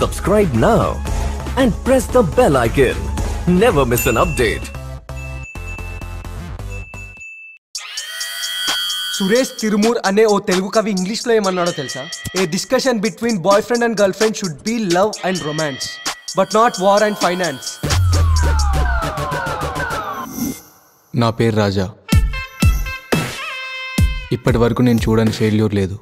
Subscribe now and press the bell icon. Never miss an update. Suresh తిరుమూర్ అనే ఓ తెలుగు కవి ఇంగ్లీష్లో ఏమన్నాడో తెలుసా a discussion between boy friend and girl friend should be love and romance but not war and finance నా పేరు రాజా ఇప్పటి వరకు నేను చూడని ఫెయిల్యూర్ లేదు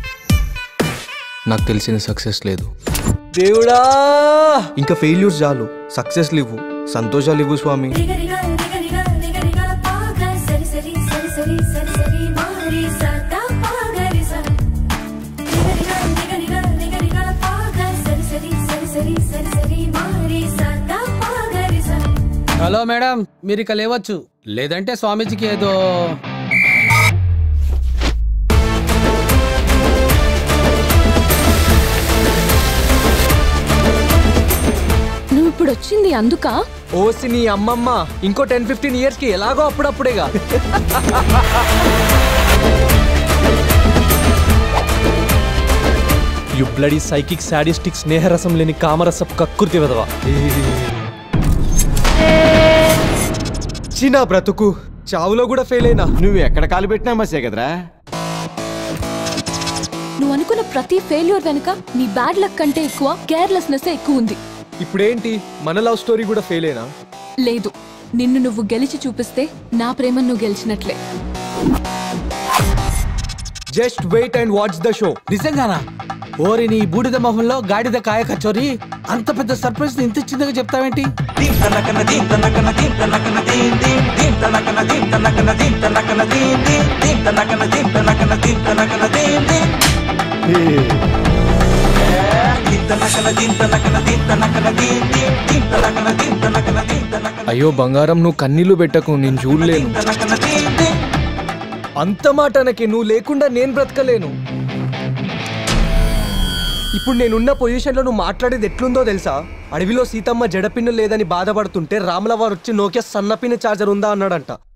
నాకు తెలిసిన సక్సెస్ లేదు దేవుడా ఇంకా ఫెయిల్యూర్స్ చాలు సక్సెస్లు ఇవ్వు సంతోషాలు ఇవ్వు స్వామి రిగరిగా రిగరిగా రిగరిగా పాగ సరి సరి సరి సరి సరి సరి మారి సదా పాగరి స రిగరిగా రిగరిగా రిగరిగా పాగ సరి సరి సరి సరి సరి సరి మారి సదా పాగరి స హలో మేడం మీరు ఇక లేవచ్చు లేదంటే స్వామీజీకి ఏదో నువ్వు ఇప్పుడు వచ్చింది అందుక ఓసి నీ అమ్మమ్మ ఇంకో టెన్ ఫిఫ్టీన్ ఇయర్స్ కి ఎలాగో అప్పుడప్పుడేగా యు బ్లడీ సైకిక్ సాడిస్టిక్ స్నేహరసం లేని కామరసపు కక్కుర్తి విధవా చిన్న బ్రతుకు చావులో కూడా ఫెయిల్ అయినా నువ్వు ఎక్కడ కాలు పెట్టినా మసే కదరా నువ్వు అనుకున్న ప్రతి ఫెయిల్యూర్ వెనుక నీ బ్యాడ్ లక్ కంటే ఎక్కువ కేర్లెస్నెస్ ఎక్కువ ఉంది ఇప్పుడేంటి మన లవ్ స్టోరీ కూడా ఫెయిల్ అయినా లేదు నిన్ను నువ్వు గెలిచి చూపిస్తే నా ప్రేమను నువ్వు గెలిచినట్లే just wait and watch the show నిజంగానా ఓరి నీ బూడిద మొహంలో గాడిద కాయ కచోరి అంత పెద్ద సర్ప్రైజ్ ఇంత చిన్నగా చెప్తావేంటి అయ్యో బంగారం నువ్వు కన్నీళ్లు పెట్టకు నేను చూడలేను అంత మాట అనకి నువ్వు లేకుండా నేను బ్రతకలేను ఇప్పుడు నేనున్న పొజిషన్లో నువ్వు మాట్లాడేది ఎట్లుందో తెలుసా అడవిలో సీతమ్మ జడపిన్ను లేదని బాధపడుతుంటే రాముల వారు వచ్చి నోకియా సన్నపిన్న చార్జర్ ఉందా అన్నాడంట